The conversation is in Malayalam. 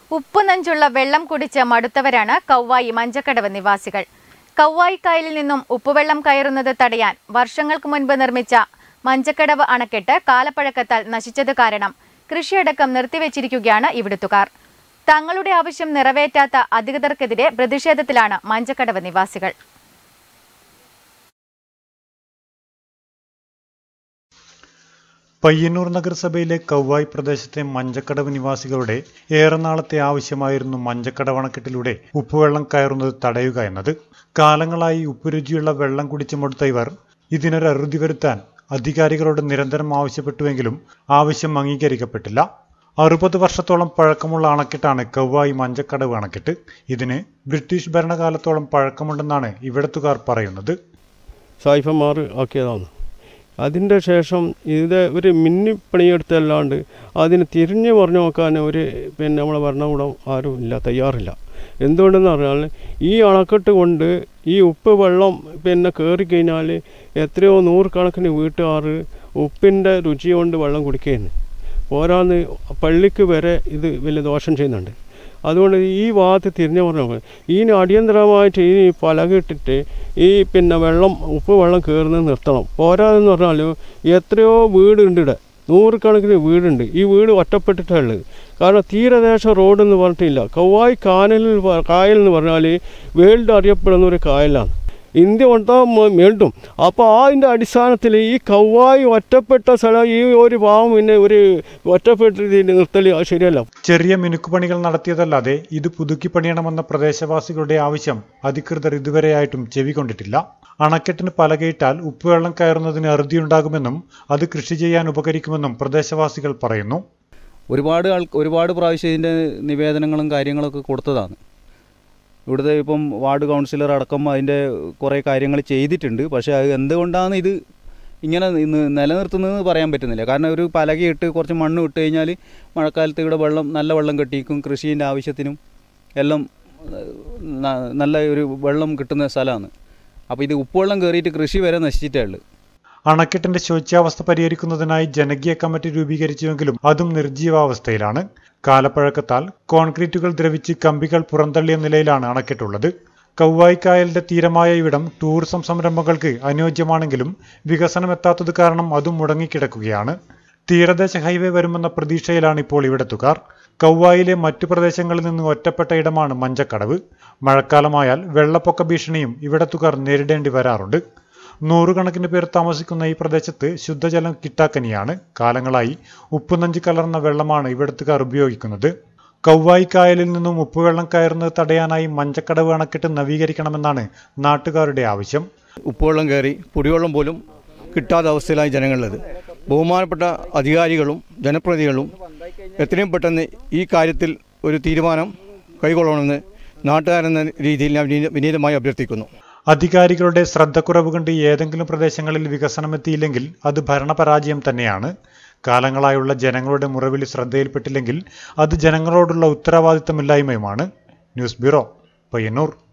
ഉപ്പ് നഞ്ചുള്ള വെള്ളം കുടിച്ച് മടുത്തവരാണ് കൗവായി മഞ്ചക്കടവ് നിവാസികൾ കൗവായി കായലിൽ നിന്നും ഉപ്പുവെള്ളം കയറുന്നത് തടയാൻ വർഷങ്ങൾക്ക് മുൻപ് നിർമ്മിച്ച മഞ്ചക്കടവ് അണക്കെട്ട് കാലപ്പഴക്കത്താൽ നശിച്ചത് കാരണം കൃഷിയടക്കം നിർത്തിവെച്ചിരിക്കുകയാണ് ഇവിടുത്തുകാർ തങ്ങളുടെ ആവശ്യം നിറവേറ്റാത്ത അധികൃതർക്കെതിരെ പ്രതിഷേധത്തിലാണ് മഞ്ചക്കടവ് നിവാസികൾ പയ്യന്നൂർ നഗരസഭയിലെ കൗവായി പ്രദേശത്തെ മഞ്ചക്കടവ് നിവാസികളുടെ ഏറെ നാളത്തെ ആവശ്യമായിരുന്നു മഞ്ചക്കടവ് അണക്കെട്ടിലൂടെ ഉപ്പുവെള്ളം കയറുന്നത് തടയുക എന്നത് കാലങ്ങളായി ഉപ്പുരുചിയുള്ള വെള്ളം കുടിച്ചു മടുത്ത ഇവർ ഇതിനൊരു അറുതി വരുത്താൻ അധികാരികളോട് നിരന്തരം ആവശ്യപ്പെട്ടുവെങ്കിലും ആവശ്യം അംഗീകരിക്കപ്പെട്ടില്ല അറുപത് വർഷത്തോളം പഴക്കമുള്ള അണക്കെട്ടാണ് കൗവായി മഞ്ചക്കടവ് അണക്കെട്ട് ഇതിന് ബ്രിട്ടീഷ് ഭരണകാലത്തോളം പഴക്കമുണ്ടെന്നാണ് ഇവിടത്തുകാർ പറയുന്നത് സായിഫന്മാർ ആക്കിയതാണ് അതിൻ്റെ ശേഷം ഇത് ഒരു മിന്നി പണിയെടുത്തല്ലാണ്ട് അതിന് തിരിഞ്ഞു പറഞ്ഞു നോക്കാൻ ഒരു പിന്നെ നമ്മളെ ഭരണകൂടം ആരും ഇല്ല തയ്യാറില്ല എന്തുകൊണ്ടെന്ന് പറഞ്ഞാൽ ഈ അണക്കെട്ട് കൊണ്ട് ഈ ഉപ്പ് വെള്ളം പിന്നെ കയറിക്കഴിഞ്ഞാൽ എത്രയോ നൂറുകണക്കിന് വീട്ടുകാർ ഉപ്പിൻ്റെ രുചി കൊണ്ട് വെള്ളം കുടിക്കുകയാണ് പോരാന്ന് പള്ളിക്ക് വരെ ഇത് വലിയ ദോഷം ചെയ്യുന്നുണ്ട് അതുകൊണ്ട് ഈ ഭാഗത്ത് തിരിഞ്ഞു പറഞ്ഞു ഇതിന് അടിയന്തരമായിട്ട് ഈ പലകിട്ടിട്ട് ഈ പിന്നെ വെള്ളം ഉപ്പ് വെള്ളം കയറുന്നത് നിർത്തണം പോരാതെന്ന് പറഞ്ഞാൽ എത്രയോ വീടുണ്ട് ഇവിടെ നൂറുകണക്കിന് വീടുണ്ട് ഈ വീട് ഒറ്റപ്പെട്ടിട്ടാണ് ഉള്ളത് കാരണം തീരദേശ റോഡ് എന്ന് പറഞ്ഞിട്ടില്ല കൗവായി കാനലിൽ പ- കായൽ എന്ന് പറഞ്ഞാൽ വേൾഡ് അറിയപ്പെടുന്ന ഒരു കായലാണ് ഇന്ത്യ കൊണ്ടാൽ വേണ്ടും അപ്പോൾ അതിൻ്റെ അടിസ്ഥാനത്തിൽ ഈ കൗവായി ഒറ്റപ്പെട്ട സ്ഥലം ഈ ഒരു ഭാവം പിന്നെ ഒരു ഒറ്റപ്പെട്ടിട്ട് നിർത്തൽ അത് ശരിയല്ല ചെറിയ മിനുക്കുപണികൾ നടത്തിയതല്ലാതെ ഇത് പുതുക്കി പണിയണമെന്ന പ്രദേശവാസികളുടെ ആവശ്യം അധികൃതർ ഇതുവരെയായിട്ടും ചെവികൊണ്ടിട്ടില്ല അണക്കെട്ടിന് പലകയിട്ടാൽ ഉപ്പുവെള്ളം കയറുന്നതിന് അറുതിയുണ്ടാകുമെന്നും അത് കൃഷി ചെയ്യാൻ ഉപകരിക്കുമെന്നും പ്രദേശവാസികൾ പറയുന്നു ഒരുപാട് ആൾ ഒരുപാട് പ്രാവശ്യം ഇതിൻ്റെ നിവേദനങ്ങളും കാര്യങ്ങളൊക്കെ കൊടുത്തതാണ് ഇവിടുത്തെ ഇപ്പം വാർഡ് കൗൺസിലർ അടക്കം അതിൻ്റെ കുറേ കാര്യങ്ങൾ ചെയ്തിട്ടുണ്ട് പക്ഷേ അത് എന്തുകൊണ്ടാണ് ഇത് ഇങ്ങനെ നി- നിലനിർത്തുന്നതെന്ന് പറയാൻ പറ്റുന്നില്ല കാരണം ഒരു പലകയിട്ട് കുറച്ച് മണ്ണ് ഇട്ട് കഴിഞ്ഞാൽ മഴക്കാലത്ത് ഇവിടെ വെള്ളം നല്ല വെള്ളം കെട്ടിക്കും കൃഷീൻ്റെ ആവശ്യത്തിനും എല്ലാം ഏഹ്, ന- നല്ല ഒരു വെള്ളം കിട്ടുന്ന സ്ഥലമാണ് അപ്പോൾ ഇത് ഉപ്പുവെള്ളം കയറിയിട്ട് കൃഷി വരെ നശിച്ചിട്ടേ ഉള്ളൂ അണക്കെട്ടിന്റെ ശോച്യാവസ്ഥ പരിഹരിക്കുന്നതിനായി ജനകീയ കമ്മിറ്റി രൂപീകരിച്ചുവെങ്കിലും അതും നിർജീവാവസ്ഥയിലാണ് കാലപ്പഴക്കത്താൽ കോൺക്രീറ്റുകൾ ദ്രവിച്ച് കമ്പികൾ പുറന്തള്ളിയ നിലയിലാണ് അണക്കെട്ടുള്ളത് കൗവായിക്കായലിന്റെ തീരമായ ഇവിടം ടൂറിസം സംരംഭങ്ങൾക്ക് അനുയോജ്യമാണെങ്കിലും വികസനം എത്താത്തത് കാരണം അതും മുടങ്ങിക്കിടക്കുകയാണ് തീരദേശ ഹൈവേ വരുമെന്ന പ്രതീക്ഷയിലാണ് ഇപ്പോൾ ഇവിടെത്തുകാർ കൗവായിലെ മറ്റു പ്രദേശങ്ങളിൽ നിന്ന് ഒറ്റപ്പെട്ട ഇടമാണ് മഞ്ചക്കടവ് മഴക്കാലമായാൽ വെള്ളപ്പൊക്ക ഭീഷണിയും ഇവിടെത്തുകാർ നേരിടേണ്ടി വരാറുണ്ട് നൂറുകണക്കിന് പേർ താമസിക്കുന്ന ഈ പ്രദേശത്ത് ശുദ്ധജലം കിട്ടാക്കനിയാണ് കാലങ്ങളായി ഉപ്പുനഞ്ച് കലർന്ന വെള്ളമാണ് ഇവിടത്തുകാർ ഉപയോഗിക്കുന്നത് കൗവായി കായലിൽ നിന്നും ഉപ്പുവെള്ളം കയറുന്നത് തടയാനായി മഞ്ചക്കടവ് അണക്കെട്ട് നവീകരിക്കണമെന്നാണ് നാട്ടുകാരുടെ ആവശ്യം ഉപ്പുവെള്ളം കയറി കുടിവെള്ളം പോലും കിട്ടാത്ത അവസ്ഥയിലാണ് ജനങ്ങളുള്ളത് ബഹുമാനപ്പെട്ട അധികാരികളും ജനപ്രതിനിധികളും എത്രയും പെട്ടെന്ന് ഈ കാര്യത്തിൽ ഒരു തീരുമാനം കൈക്കൊള്ളണമെന്ന് നാട്ടുകാരെന്ന രീതിയിൽ ഞാൻ വിനീത- വിനീതമായി അഭ്യർത്ഥിക്കുന്നു അധികാരികളുടെ ശ്രദ്ധക്കുറവ് കൊണ്ട് ഏതെങ്കിലും പ്രദേശങ്ങളിൽ വികസനം എത്തിയില്ലെങ്കിൽ അത് ഭരണപരാജയം തന്നെയാണ് കാലങ്ങളായുള്ള ജനങ്ങളുടെ മുറവിളി ശ്രദ്ധയിൽപ്പെട്ടില്ലെങ്കിൽ അത് ജനങ്ങളോടുള്ള ഉത്തരവാദിത്തമില്ലായ്മയുമാണ് ന്യൂസ് ബ്യൂറോ പയ്യന്നൂർ